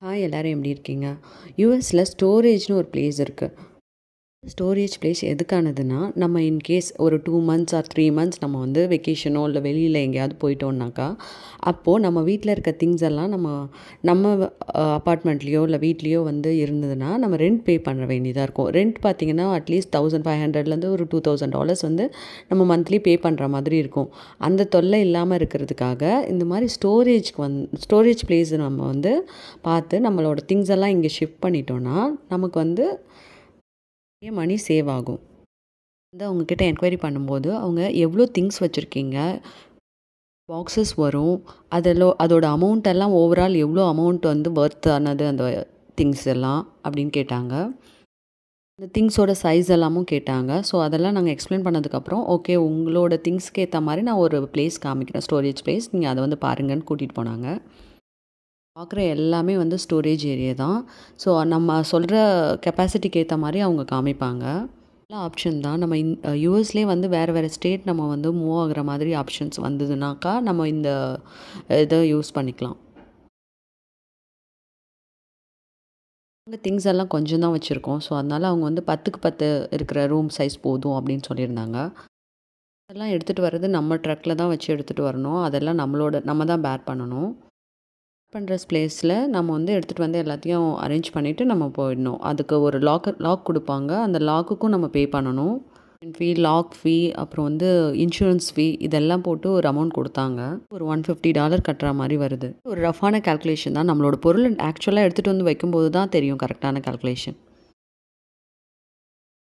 hi எல்லோரும் எப்படி இருக்கீங்க யூஎஸில் ஸ்டோரேஜ்னு ஒரு பிளேஸ் இருக்குது ஸ்டோரேஜ் பிளேஸ் எதுக்கானதுன்னா நம்ம இன்கேஸ் ஒரு two months or three months நம்ம வந்து வெக்கேஷனோ இல்லை வெளியில் எங்கேயாவது போயிட்டோம்னாக்கா அப்போது நம்ம வீட்டில் இருக்க திங்ஸ் எல்லாம் நம்ம நம்ம அப்பார்ட்மெண்ட்லேயோ இல்லை வீட்லேயோ வந்து இருந்ததுன்னா நம்ம ரெண்ட் பே பண்ண வேண்டியதாக இருக்கும் ரெண்ட் பார்த்திங்கன்னா அட்லீஸ்ட் தௌசண்ட் ஃபைவ் ஹண்ட்ரட்லேருந்து ஒரு டூ தௌசண்ட் டாலர்ஸ் வந்து நம்ம மந்த்லி பே பண்ணுற மாதிரி இருக்கும் அந்த தொல்லை இல்லாமல் இருக்கிறதுக்காக இந்த மாதிரி ஸ்டோரேஜ்க்கு வந் ஸ்டோரேஜ் பிளேஸ் நம்ம வந்து பார்த்து நம்மளோட திங்ஸ் எல்லாம் இங்கே ஷிஃப்ட் பண்ணிட்டோன்னா நமக்கு வந்து நிறைய மணி சேவ் ஆகும் வந்து அவங்கக்கிட்ட என்கொயரி பண்ணும்போது அவங்க எவ்வளோ திங்ஸ் வச்சுருக்கீங்க பாக்ஸஸ் வரும் அதில் அதோட அமௌண்ட் எல்லாம் ஓவரால் எவ்வளோ அமௌண்ட் வந்து ஒர்த் ஆனது அந்த திங்ஸ் எல்லாம் அப்படின்னு கேட்டாங்க இந்த திங்ஸோட சைஸ் எல்லாமும் கேட்டாங்க ஸோ அதெல்லாம் நாங்கள் எக்ஸ்பிளைன் பண்ணதுக்கப்புறம் ஓகே உங்களோட திங்ஸ்க்கு ஏற்ற மாதிரி நான் ஒரு பிளேஸ் காமிக்கிறேன் ஸ்டோரேஜ் பிளேஸ் நீங்கள் அதை வந்து பாருங்கன்னு கூட்டிகிட்டு போனாங்க பார்க்குற எல்லாமே வந்து ஸ்டோரேஜ் ஏரியா தான் ஸோ நம்ம சொல்கிற கெப்பாசிட்டிக்கு ஏற்ற மாதிரி அவங்க காமிப்பாங்க நல்ல ஆப்ஷன் தான் நம்ம இன் யூஎஸ்லேயே வந்து வேறு வேறு ஸ்டேட் நம்ம வந்து மூவ் ஆகுற மாதிரி ஆப்ஷன்ஸ் வந்ததுனாக்கா நம்ம இந்த இதை யூஸ் பண்ணிக்கலாம் நாங்கள் திங்ஸ் எல்லாம் கொஞ்சம் தான் வச்சுருக்கோம் ஸோ அதனால் அவங்க வந்து பத்துக்கு பத்து இருக்கிற ரூம் சைஸ் போதும் அப்படின்னு சொல்லியிருந்தாங்க அதெல்லாம் எடுத்துகிட்டு வர்றது நம்ம ட்ரக்கில் தான் வச்சு எடுத்துகிட்டு வரணும் அதெல்லாம் நம்மளோட நம்ம தான் பேர் பண்ணணும் பண்ணுற பிளேஸில் நம்ம வந்து எடுத்துகிட்டு வந்து எல்லாத்தையும் அரேஞ்ச் பண்ணிவிட்டு நம்ம போயிடணும் அதுக்கு ஒரு லாக் லாக் கொடுப்பாங்க அந்த லாக்குக்கும் நம்ம பே பண்ணணும் ஃபீ லாக் ஃபீ அப்புறம் வந்து இன்சூரன்ஸ் ஃபீ இதெல்லாம் போட்டு ஒரு அமௌண்ட் கொடுத்தாங்க ஒரு ஒன் ஃபிஃப்டி டாலர் கட்டுற மாதிரி வருது ஒரு ரஃபான கால்குலேஷன் தான் நம்மளோட பொருள் ஆக்சுவலாக எடுத்துகிட்டு வந்து வைக்கும்போது தான் தெரியும் கரெக்டான கால்குலேஷன்